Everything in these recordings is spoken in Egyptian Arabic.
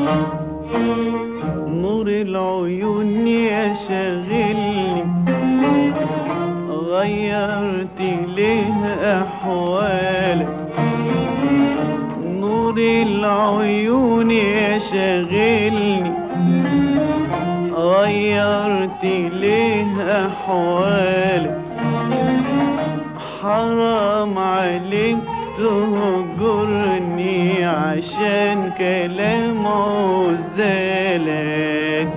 نور العيون يا شاغلني غيرت ليه احوالك نور العيون يا شاغلني غيرت ليه احوالك حرام عليك تهجرني عشان كلام عزالك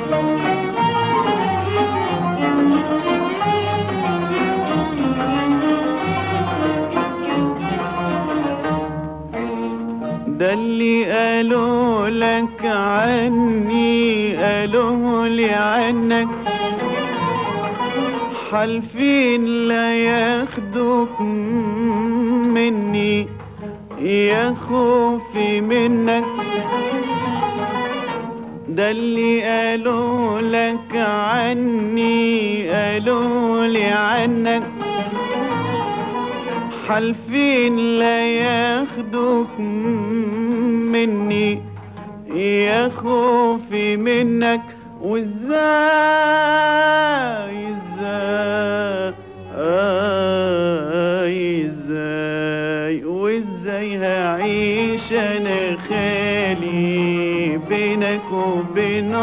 ده اللي قالوا لك عني قالوا لي عنك حالفين لا ياخدوك مني يا خوفي منك ده اللي قالوا لك عني قالوا لي عنك حالفين لا ياخدوك مني يا خوفي منك وازاي ازاي ازاي وازاي هعيش انا خالي بينك وبين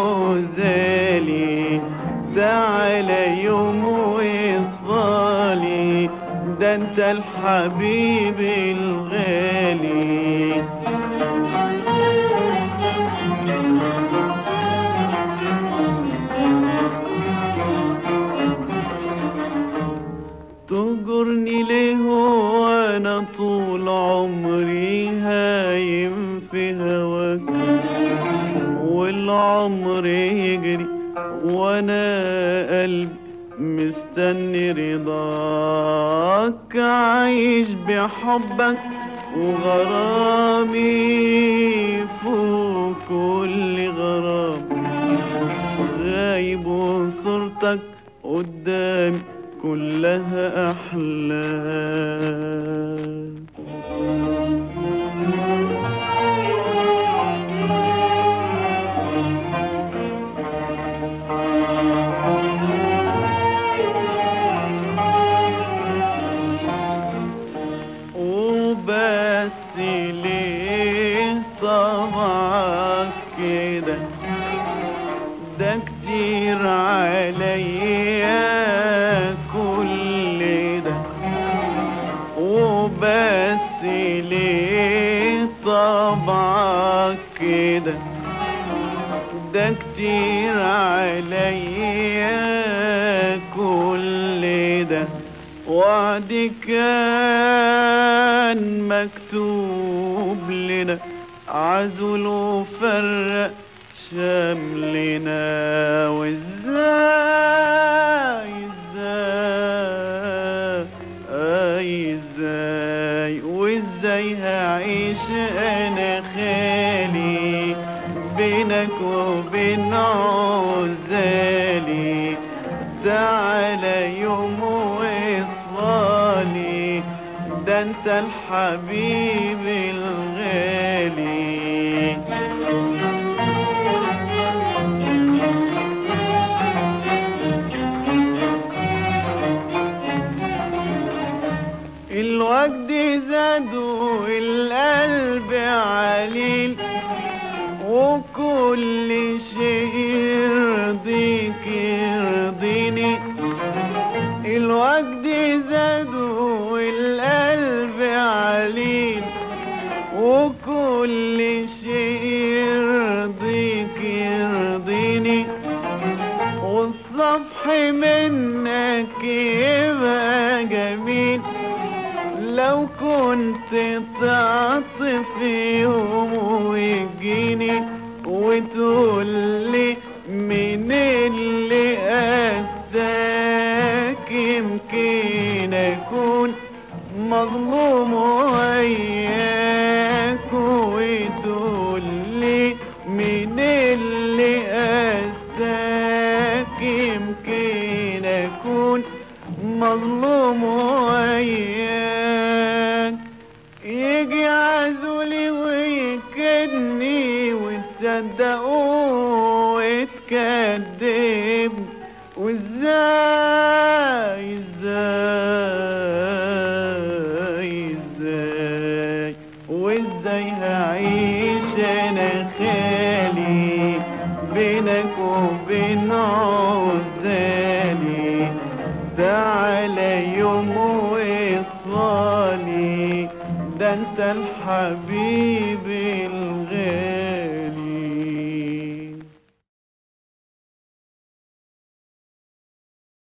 عزالي تعالى يوم وصفالي ده انت الحبيب الغالي تهجرني ليه وانا طول عمري هايم في هواك والعمر يجري وانا قلبي مستني رضاك عايش بحبك وغرامي فوق كل غرام غايب وصورتك قدامي كلها أحلام وبس ليه طبعك كده ده كتير عليا كل ده وبس ليه طبعك كده ده كتير عليا كل ده وعد كان مكتوب لنا عزل وفرق شملنا وازاي ازاي ازاي وازاي هعيش انا خالي بينك وبين عزالي تعالى يوم وصالي ده انت الحبيب الغالي الوجد زاد والقلب عليل وكل شيء يرضيك يرضيني الوجد زاد والقلب عليل وكل شيء يرضيك يرضيني والصفح منك يبقى جميل لو كنت تعطف يوم ويجيني وتقول لي من اللي أذاك يمكن أكون مظلوم وياك وتقول لي من اللي أذاك يمكن أكون مظلوم وياك يجي عزولي ويكدني وانت صدقوا اتكذب وازاي ازاي ازاي وازاي هعيش انا خالي بينك وبين عزالي تعالى يوم وصالي ده انت الحبيب الغالي